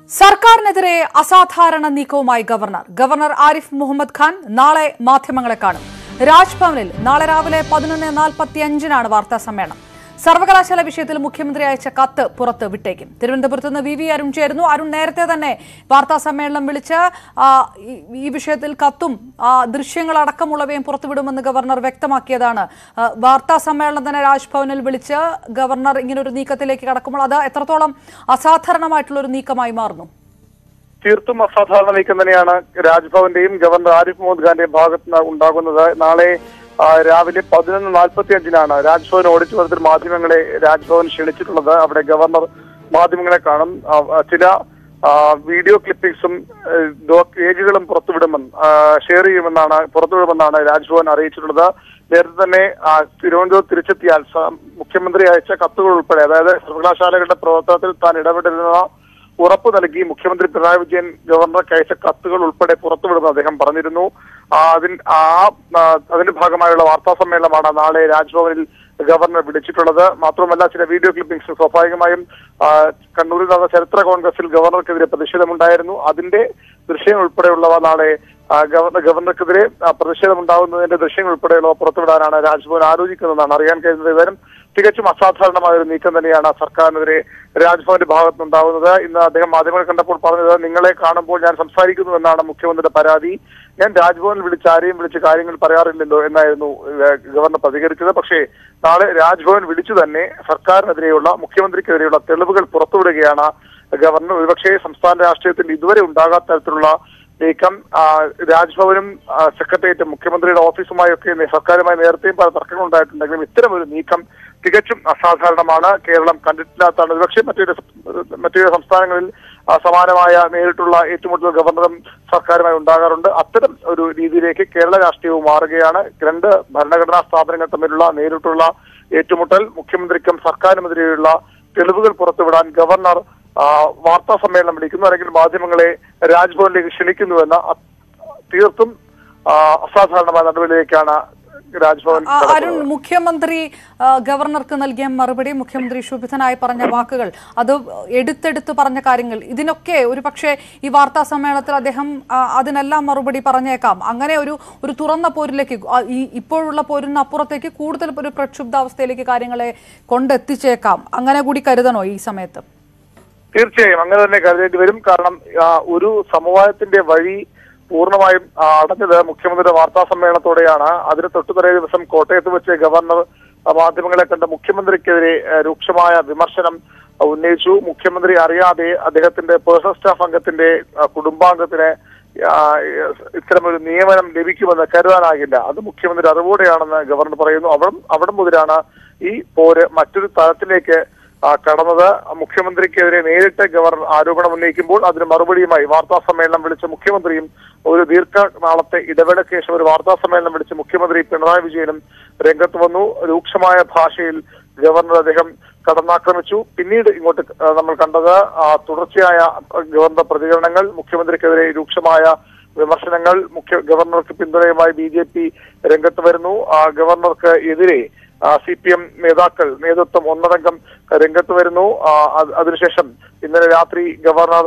സർക്കാരിനെതിരെ അസാധാരണ നീക്കവുമായി ഗവർണർ ഗവർണർ ആരിഫ് മുഹമ്മദ് ഖാൻ നാളെ മാധ്യമങ്ങളെ കാണും രാജ്ഭവനിൽ നാളെ രാവിലെ പതിനൊന്ന് നാൽപ്പത്തി അഞ്ചിനാണ് വാർത്താ സമ്മേളനം സർവകലാശാല വിഷയത്തിൽ മുഖ്യമന്ത്രി അയച്ച കത്ത് പുറത്ത് വിട്ടേക്കും തിരുവനന്തപുരത്ത് നിന്ന് വി വി അരുൺ ചേരുന്നു അരുൺ നേരത്തെ തന്നെ വാർത്താ സമ്മേളനം വിളിച്ച് ആ, ഈ- ഈ വിഷയത്തിൽ കത്തും ആ, ദൃശ്യങ്ങളടക്കമുള്ളവയും പുറത്തുവിടുമെന്ന് ഗവർണർ വ്യക്തമാക്കിയതാണ് ആ, വാർത്താ സമ്മേളനം തന്നെ രാജ്ഭവനിൽ വിളിച്ച് ഗവർണർ ഇങ്ങനൊരു നീക്കത്തിലേക്ക് കടക്കുമ്പോൾ അത് എത്രത്തോളം അസാധാരണമായിട്ടുള്ള ഒരു നീക്കമായി മാറുന്നു തീർത്തും അസാധാരണ നീക്കം തന്നെയാണ് രാജ്ഭവന്റെയും ഗവർണർ ആരിഫ് മുഹമ്മദ് ഖാന്റെയും ഭാഗത്ത് നിന്ന് ഉണ്ടാകുന്നത് നാളെ ആ, രാവിലെ പതിനൊന്ന് നാൽപ്പത്തി അഞ്ചിനാണ് രാജ്ഭവൻ ഓഡിറ്റോറിയത്തിൽ മാധ്യമങ്ങളെ രാജ്ഭവൻ ക്ഷണിച്ചിട്ടുള്ളത് അവിടെ ഗവർണർ മാധ്യമങ്ങളെ കാണും ആ, ആ, ചില ആ, വീഡിയോ ക്ലിപ്പിംഗ്സും ഏഹ്, ഡോക് പേജുകളും പുറത്തുവിടുമെന്ന് ആ, ഷെയർ ചെയ്യുമെന്നാണ് പുറത്തുവിടുമെന്നാണ് രാജ്ഭവൻ അറിയിച്ചിട്ടുള്ളത് നേരത്തെ തന്നെ ആ, തിരുവനന്തപുരത്ത് തിരിച്ചെത്തിയാൽ സ- മുഖ്യമന്ത്രി അയച്ച കത്തുകൾ ഉൾപ്പെടെ അതായത് സർവകലാശാലകളുടെ പ്രവർത്തനത്തിൽ താൻ ഇടപെട്ടിരുന്ന ഉറപ്പ് നൽകി മുഖ്യമന്ത്രി പിണറായി വിജയൻ ഗവർണർക്ക് അയച്ച കത്തുകൾ ഉൾപ്പെടെ പുറത്തുവിടുമെന്ന് അദ്ദേഹം പറഞ്ഞിരുന്നു ആ, അതിൻ ആ ആ, അതിന്റെ ഭാഗമായുള്ള വാർത്താ സമ്മേളനമാണ് നാളെ രാജ്ഭവനിൽ ഗവർണർ വിളിച്ചിട്ടുള്ളത് മാത്രമല്ല ചില വീഡിയോ ക്ലിപ്പിംഗ്സ് സ്വാഭാവികമായും ആ, കണ്ണൂരിൽ നടന്ന ചരിത്ര കോൺഗ്രസിൽ ഗവർണർക്കെതിരെ പ്രതിഷേധമുണ്ടായിരുന്നു അതിന്റെ ദൃശ്യം ഉൾപ്പെടെയുള്ളവ നാളെ ആ, ഗവർണർ ഗവർണർക്കെതിരെ ആ, പ്രതിഷേധമുണ്ടാകുന്നതിന്റെ ദൃശ്യങ്ങൾ ഉൾപ്പെടെയുള്ളവ പുറത്തുവിടാനാണ് രാജ്ഭവൻ ആലോചിക്കുന്നതെന്നാണ് അറിയാൻ കഴിയുന്നത് ഏതായാലും തികച്ചും അസാധാരണമായ ഒരു നീക്കം തന്നെയാണ് സർക്കാരിനെതിരെ രാജ്ഭവന്റെ ഭാഗത്ത് നിന്നുണ്ടാകുന്നത് ഇന്ന് അദ്ദേഹം മാധ്യമങ്ങളെ കണ്ടപ്പോൾ പറഞ്ഞത് നിങ്ങളെ കാണുമ്പോൾ ഞാൻ സംസാരിക്കുന്നു എന്നാണ് മുഖ്യമന്ത്രിയുടെ പരാതി ഞാൻ രാജ്ഭവനിൽ വിളിച്ച് ആരെയും വിളിച്ച് കാര്യങ്ങൾ പറയാറില്ലല്ലോ എന്നായിരുന്നു ഏഹ്, ഗവർണർ പ്രതികരിച്ചത് പക്ഷേ നാളെ രാജ്ഭവൻ വിളിച്ചു തന്നെ സർക്കാരിനെതിരെയുള്ള മുഖ്യമന്ത്രിക്കെതിരെയുള്ള തെളിവുകൾ പുറത്തുവിടുകയാണ് ഗവർണർ ഒരുപക്ഷേ സംസ്ഥാന രാഷ്ട്രീയത്തിൽ ഇതുവരെ ഉണ്ടാകാത്ത തരത്തിലുള്ള നീക്കം ആ, രാജ്ഭവനും ആ, സെക്രട്ടേറിയറ്റും മുഖ്യമന്ത്രിയുടെ ഓഫീസുമായൊക്കെ നേ- സർക്കാരുമായി നേരത്തെയും പല തർക്കങ്ങൾ ഉണ്ടായിട്ടുണ്ടെങ്കിലും ഇത്തരം ഒരു നീക്കം തികച്ചും അസാധാരണമാണ് കേരളം കണ്ടിട്ടില്ലാത്തതാണ് ഒരുപക്ഷെ മറ്റൊരു മറ്റൊരു സംസ്ഥാനങ്ങളിൽ ആ, സമാനമായ നേരിട്ടുള്ള ഏറ്റുമുട്ടൽ ഗവർണറും സർക്കാരുമായി ഉണ്ടാകാറുണ്ട് അത്തരം ഒരു രീതിയിലേക്ക് കേരള രാഷ്ട്രീയവും മാറുകയാണ് രണ്ട് ഭരണഘടനാ സ്ഥാപനങ്ങൾ തമ്മിലുള്ള നേരിട്ടുള്ള ഏറ്റുമുട്ടൽ മുഖ്യമന്ത്രിക്കും സർക്കാരിനുമെതിരെയുള്ള തെളിവുകൾ പുറത്തുവിടാൻ ഗവർണർ ആ, വാർത്താ സമ്മേളനം വിളിക്കുന്നു അല്ലെങ്കിൽ മാധ്യമങ്ങളെ രാജ്ഭവനിലേക്ക് ക്ഷണിക്കുന്നുവെന്ന അ- തീർത്തും ആ, അസാധാരണമായ നടപടിയിലേക്കാണ് രാജ്ഭവൻ ആ, അരുൺ കടക്കുന്നത്. മുഖ്യമന്ത്രി ആ, ഗവർണർക്ക് നൽകിയ മറുപടി മുഖ്യമന്ത്രി ശുഭിതനായി പറഞ്ഞ വാക്കുകൾ അത് എടുത്തെടുത്ത് പറഞ്ഞ കാര്യങ്ങൾ ഇതിനൊക്കെ ഒരു പക്ഷേ ഈ വാർത്താ സമ്മേളനത്തിൽ അദ്ദേഹം ആ, അതിനെല്ലാം മറുപടി പറഞ്ഞേക്കാം അങ്ങനെ ഒരു ഒരു തുറന്ന പോരിലേക്ക് ആ, ഈ ഇപ്പോഴുള്ള പോരിന് അപ്പുറത്തേക്ക് കൂടുതൽ ഒരു പ്രക്ഷുബ്ധാവസ്ഥയിലേക്ക് കാര്യങ്ങളെ കൊണ്ടെത്തിച്ചേക്കാം അങ്ങനെ കൂടി കരുതണോ ഈ സമയത്ത് തീർച്ചയായും അങ്ങനെ തന്നെ കരുതേണ്ടി വരും കാരണം ആ, ഒരു സമവായത്തിന്റെ വഴി പൂർണ്ണമായും ആ, അടഞ്ഞത് മുഖ്യമന്ത്രിയുടെ വാർത്താ സമ്മേളനത്തോടെയാണ് അതിന് തൊട്ടുതലേ ദിവസം കോട്ടയത്ത് വെച്ച് ഗവർണർ ആ, മാധ്യമങ്ങളെ കണ്ട് മുഖ്യമന്ത്രിക്കെതിരെ ആ, രൂക്ഷമായ വിമർശനം ആ, ഉന്നയിച്ചു മുഖ്യമന്ത്രി അറിയാതെ അദ്ദേഹത്തിന്റെ പേഴ്സണൽ സ്റ്റാഫ് അംഗത്തിന്റെ ആ, കുടുംബാംഗത്തിന് ആ, ഇത്തരമൊരു നിയമനം ലഭിക്കുമെന്ന് കരുതാനാകില്ല അത് മുഖ്യമന്ത്രി അറിവോടെയാണെന്ന് ഗവർണർ പറയുന്നു അവിടെ അവിടെ മുതലാണ് ഈ പോര് മറ്റൊരു തലത്തിലേക്ക് ആ, കടന്നത് മുഖ്യമന്ത്രിക്കെതിരെ നേരിട്ട് ഗവർണർ ആരോപണം ഉന്നയിക്കുമ്പോൾ അതിന് മറുപടിയുമായി വാർത്താ സമ്മേളനം വിളിച്ച മുഖ്യമന്ത്രിയും ഒരു ദീർഘനാളത്തെ ഇടവേളയ്ക്ക് ശേഷം ഒരു വാർത്താ സമ്മേളനം വിളിച്ച് മുഖ്യമന്ത്രി പിണറായി വിജയനും രംഗത്ത് വന്നു രൂക്ഷമായ ഭാഷയിൽ ഗവർണർ അദ്ദേഹം കടന്നാക്രമിച്ചു പിന്നീട് ഇങ്ങോട്ട് ആ, നമ്മൾ കണ്ടത് ആ, തുടർച്ചയായ ഗവർണർ പ്രതികരണങ്ങൾ മുഖ്യമന്ത്രിക്കെതിരെ രൂക്ഷമായ വിമർശനങ്ങൾ മുഖ്യ ഗവർണർക്ക് പിന്തുണയുമായി ബി ജെ പി രംഗത്ത് വരുന്നു ആ, ഗവർണർക്ക് എതിരെ സി പി എം നേതാക്കൾ നേതൃത്വം ഒന്നടങ്കം രംഗത്ത് വരുന്നു ആ, അത് അതിനുശേഷം ഇന്നലെ രാത്രി ഗവർണർ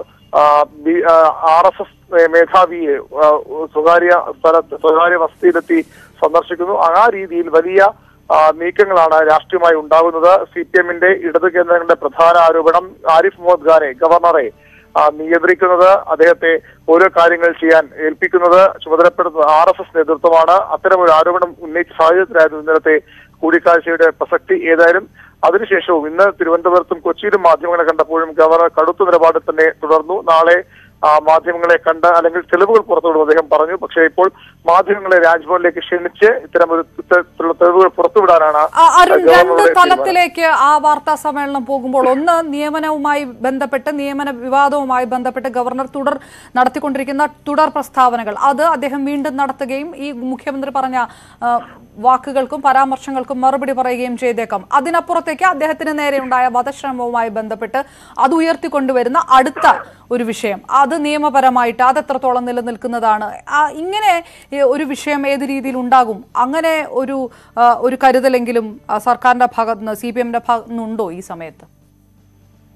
ആർ എസ് എസ് മേധാവിയെ ആ, സ്വകാര്യ സ്ഥലത്ത് സ്വകാര്യ വസതിയിലെത്തി സന്ദർശിക്കുന്നു ആ രീതിയിൽ വലിയ ആ, നീക്കങ്ങളാണ് രാഷ്ട്രീയമായി ഉണ്ടാകുന്നത് സി പി എമ്മിന്റെ ഇടതു കേന്ദ്രങ്ങളുടെ പ്രധാന ആരോപണം ആരിഫ് മുഹമ്മദ് ഖാനെ ഗവർണറെ ആ, നിയന്ത്രിക്കുന്നത് അദ്ദേഹത്തെ ഓരോ കാര്യങ്ങൾ ചെയ്യാൻ ഏൽപ്പിക്കുന്നത് ചുമതലപ്പെടുത്തുന്നത് ആർ എസ് എസ് നേതൃത്വമാണ് അത്തരമൊരു ആരോപണം ഉന്നയിച്ച സാഹചര്യത്തിലായിരുന്നു ഇന്നലത്തെ കൂടിക്കാഴ്ചയുടെ പ്രസക്തി ഏതായാലും അതിനുശേഷവും ഇന്ന് തിരുവനന്തപുരത്തും കൊച്ചിയിലും മാധ്യമങ്ങളെ കണ്ടപ്പോഴും ഗവർണർ കടുത്ത നിലപാടിൽ തന്നെ തുടർന്നു നാളെ ആ, മാധ്യമങ്ങളെ കണ്ട് അല്ലെങ്കിൽ തെളിവുകൾ പുറത്തുവിടും അദ്ദേഹം പറഞ്ഞു പക്ഷേ ഇപ്പോൾ മാധ്യമങ്ങളെ രാജ്ഭവനിലേക്ക് ക്ഷണിച്ച് ഇത്തരമൊരു ഇത്തരത്തിലുള്ള തെളിവുകൾ പുറത്തുവിടാനാണ് ആ, അരുൺ രണ്ട് ഗവർണറുടെ തീരുമാനം. തലത്തിലേക്ക് ആ വാർത്താ സമ്മേളനം പോകുമ്പോൾ ഒന്ന് നിയമനവുമായി ബന്ധപ്പെട്ട് നിയമന വിവാദവുമായി ബന്ധപ്പെട്ട് ഗവർണർ തുടർ നടത്തിക്കൊണ്ടിരിക്കുന്ന തുടർ പ്രസ്താവനകൾ അത് അദ്ദേഹം വീണ്ടും നടത്തുകയും ഈ മുഖ്യമന്ത്രി പറഞ്ഞ ആ, വാക്കുകൾക്കും പരാമർശങ്ങൾക്കും മറുപടി പറയുകയും ചെയ്തേക്കാം അതിനപ്പുറത്തേക്ക് അദ്ദേഹത്തിന് നേരെ ഉണ്ടായ വധശ്രമവുമായി ബന്ധപ്പെട്ട് അത് ഉയർത്തിക്കൊണ്ടുവരുന്ന അടുത്ത ഒരു വിഷയം അത് നിയമപരമായിട്ട് അത് എത്രത്തോളം നിലനിൽക്കുന്നതാണ് ആ, ഇങ്ങനെ ഏ, ഒരു വിഷയം ഏത് രീതിയിൽ ഉണ്ടാകും അങ്ങനെ ഒരു ആ, ഒരു കരുതലെങ്കിലും ആ, സർക്കാരിന്റെ ഭാഗത്ത് നിന്ന് സി പി എമ്മിന്റെ ഭാഗത്ത് നിന്നുണ്ടോ ഈ സമയത്ത്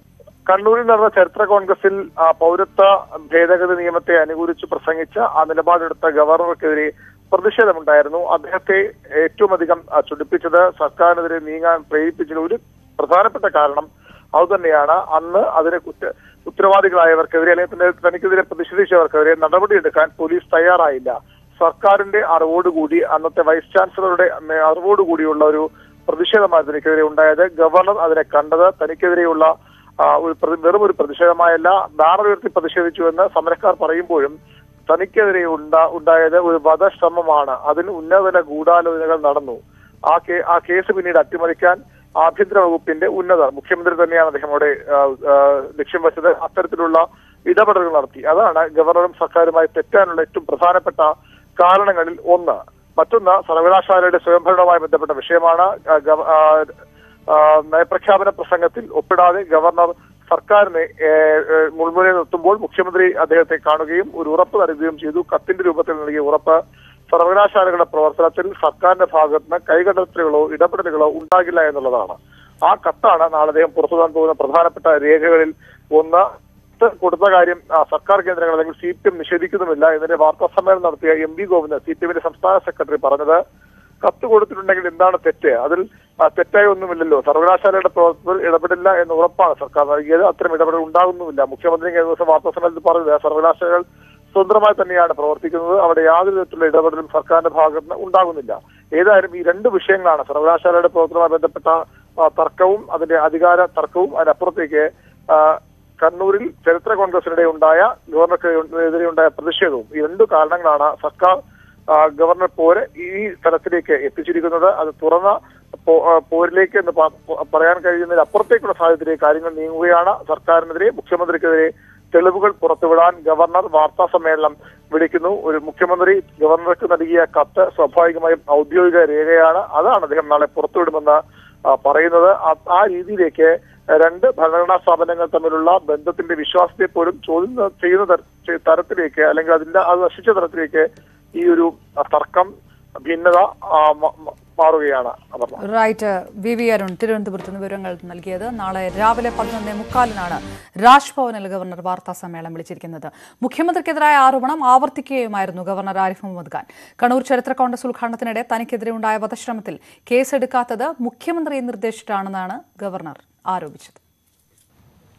കണ്ണൂരിൽ നടന്ന ചരിത്ര കോൺഗ്രസിൽ ആ, പൗരത്വ ഭേദഗതി നിയമത്തെ അനുകൂലിച്ച് പ്രസംഗിച്ച ആ നിലപാടെടുത്ത ഗവർണർക്കെതിരെ പ്രതിഷേധമുണ്ടായിരുന്നു അദ്ദേഹത്തെ ഏറ്റവും അധികം ആ, ചൊടിപ്പിച്ചത് സർക്കാരിനെതിരെ നീങ്ങാൻ പ്രേരിപ്പിച്ചത് ഒരു പ്രധാനപ്പെട്ട കാരണം അതുതന്നെയാണ് അന്ന് അതിന് കുറ്റ ഉത്തരവാദികളായവർക്കെതിരെ അല്ലെങ്കിൽ തന്നെ തനിക്കെതിരെ പ്രതിഷേധിച്ചവർക്കെതിരെ നടപടിയെടുക്കാൻ പോലീസ് തയ്യാറായില്ല സർക്കാരിന്റെ അറിവോടുകൂടി അന്നത്തെ വൈസ് ചാൻസലറുടെ അറിവോടുകൂടിയുള്ള ഒരു പ്രതിഷേധമാണ് തനിക്കെതിരെ ഉണ്ടായത് ഗവർണർ അതിനെ കണ്ടത് തനിക്കെതിരെയുള്ള ആ, ഒരു പ്രതി- വെറും ഒരു പ്രതിഷേധമായല്ല ബാനർ ഉയർത്തി പ്രതിഷേധിച്ചു എന്ന് സമരക്കാർ പറയുമ്പോഴും തനിക്കെതിരെ ഉണ്ടാ ഉണ്ടായത് ഒരു വധശ്രമമാണ് അതിന് ഉന്നതതല ഗൂഢാലോചനകൾ നടന്നു ആ കേ ആ കേസ് പിന്നീട് അട്ടിമറിക്കാൻ ആഭ്യന്തര വകുപ്പിന്റെ ഉന്നതർ മുഖ്യമന്ത്രി തന്നെയാണ് അദ്ദേഹം അവിടെ ആ, ആ, ലക്ഷ്യം വെച്ചത് അത്തരത്തിലുള്ള ഇടപെടലുകൾ നടത്തി അതാണ് ഗവർണറും സർക്കാരുമായി തെറ്റാനുള്ള ഏറ്റവും പ്രധാനപ്പെട്ട കാരണങ്ങളിൽ ഒന്ന് മറ്റൊന്ന് സർവകലാശാലയുടെ സ്വയംഭരണവുമായി ബന്ധപ്പെട്ട വിഷയമാണ് ആ, ഗവ- ആ, ആ, നയപ്രഖ്യാപന പ്രസംഗത്തിൽ ഒപ്പിടാതെ ഗവർണർ സർക്കാരിനെ ഏ, ഏ, മുൾമുനയിൽ നിർത്തുമ്പോൾ മുഖ്യമന്ത്രി അദ്ദേഹത്തെ കാണുകയും ഒരു ഉറപ്പ് നൽകുകയും ചെയ്തു കത്തിന്റെ രൂപത്തിൽ നൽകിയ ഉറപ്പ് സർവകലാശാലകളുടെ പ്രവർത്തനത്തിൽ സർക്കാരിന്റെ ഭാഗത്ത് നിന്ന് കൈകടത്തലുകളോ ഇടപെടലുകളോ ഉണ്ടാകില്ല എന്നുള്ളതാണ് ആ കത്താണ് നാളെ അദ്ദേഹം പുറത്തുവിടാൻ പോകുന്ന പ്രധാനപ്പെട്ട രേഖകളിൽ ഒന്ന് കത്ത് കൊടുത്ത കാര്യം ആ, സർക്കാർ കേന്ദ്രങ്ങൾ അല്ലെങ്കിൽ സി പി എം നിഷേധിക്കുന്നുമില്ല എന്നതിന്റെ വാർത്താ സമ്മേളനം നടത്തിയ M V Govindan C P എമ്മിന്റെ സംസ്ഥാന സെക്രട്ടറി പറഞ്ഞത് കത്ത് കൊടുത്തിട്ടുണ്ടെങ്കിൽ എന്താണ് തെറ്റ് അതിൽ ആ, തെറ്റായി ഒന്നുമില്ലല്ലോ സർവകലാശാലയുടെ പ്രവർത്തനത്തിൽ ഇടപെടില്ല എന്ന് ഉറപ്പാണ് സർക്കാർ നൽകിയത് അത്തരം ഇടപെടൽ ഉണ്ടാകുന്നുമില്ല മുഖ്യമന്ത്രി കഴിഞ്ഞ ദിവസം വാർത്താ സമ്മേളനത്തിൽ പറഞ്ഞത് സർവകലാശാലകൾ സ്വതന്ത്രമായി തന്നെയാണ് പ്രവർത്തിക്കുന്നത് അവിടെ യാതൊരു വിധത്തിലുള്ള ഇടപെടലും സർക്കാരിന്റെ ഭാഗത്ത് നിന്ന് ഉണ്ടാകുന്നില്ല ഏതായാലും ഈ രണ്ട് വിഷയങ്ങളാണ് സർവകലാശാലയുടെ പ്രവർത്തനവുമായി ബന്ധപ്പെട്ട ആ, തർക്കവും അതിന്റെ അധികാര തർക്കവും അതിനപ്പുറത്തേക്ക് ആ, കണ്ണൂരിൽ ചരിത്ര കോൺഗ്രസിനിടെ ഉണ്ടായ ഗവർണർക്കെതിരെ ഉണ്ടായ പ്രതിഷേധവും ഈ രണ്ടു കാരണങ്ങളാണ് സർക്കാർ ആ, ഗവർണർ പോര് ഈ തലത്തിലേക്ക് എത്തിച്ചിരിക്കുന്നത് അത് തുറന്ന പോ- ആ, പോരിലേക്ക് എന്ന് പ- പ- പറയാൻ കഴിയുന്നതിന് അപ്പുറത്തേക്കുള്ള സാഹചര്യത്തിലേക്ക് കാര്യങ്ങൾ നീങ്ങുകയാണ് സർക്കാരിനെതിരെ മുഖ്യമന്ത്രിക്കെതിരെ തെളിവുകൾ പുറത്തുവിടാൻ ഗവർണർ വാർത്താ സമ്മേളനം വിളിക്കുന്നു ഒരു മുഖ്യമന്ത്രി ഗവർണർക്ക് നൽകിയ കത്ത് സ്വാഭാവികമായും ഔദ്യോഗിക രേഖയാണ് അതാണ് അദ്ദേഹം നാളെ പുറത്തുവിടുമെന്ന് ആ, പറയുന്നത് ആ- ആ രീതിയിലേക്ക് രണ്ട് ഭരണഘടനാ സ്ഥാപനങ്ങൾ തമ്മിലുള്ള ബന്ധത്തിന്റെ വിശ്വാസത്തെ പോലും ചോദ്യം ചെയ്യുന്ന തര- തരത്തിലേക്ക് അല്ലെങ്കിൽ അതിന്റെ അത് നശിച്ച തരത്തിലേക്ക് ഈ ഒരു ആ, തർക്കം ഭിന്നത ആ, മ- മ- മാറുകയാണ് Aparna right V V Arun തിരുവനന്തപുരത്ത് നിന്ന് വിവരങ്ങൾ നൽകിയത് നാളെ രാവിലെ പതിനൊന്നേ മുക്കാലിനാണ് രാജ്ഭവനിൽ ഗവർണർ വാർത്താ സമ്മേളനം വിളിച്ചിരിക്കുന്നത് മുഖ്യമന്ത്രിക്കെതിരായ ആരോപണം ആവർത്തിക്കുകയുമായിരുന്നു ഗവർണർ ആരിഫ് മുഹമ്മദ് ഖാൻ കണ്ണൂർ ചരിത്ര കോൺഗ്രസ് ഉദ്ഘാടനത്തിനിടെ തനിക്കെതിരെ ഉണ്ടായ വധശ്രമത്തിൽ കേസെടുക്കാത്തത് മുഖ്യമന്ത്രിയെ നിർദ്ദേശിച്ചിട്ടാണെന്നാണ് ഗവർണർ ആരോപിച്ചത്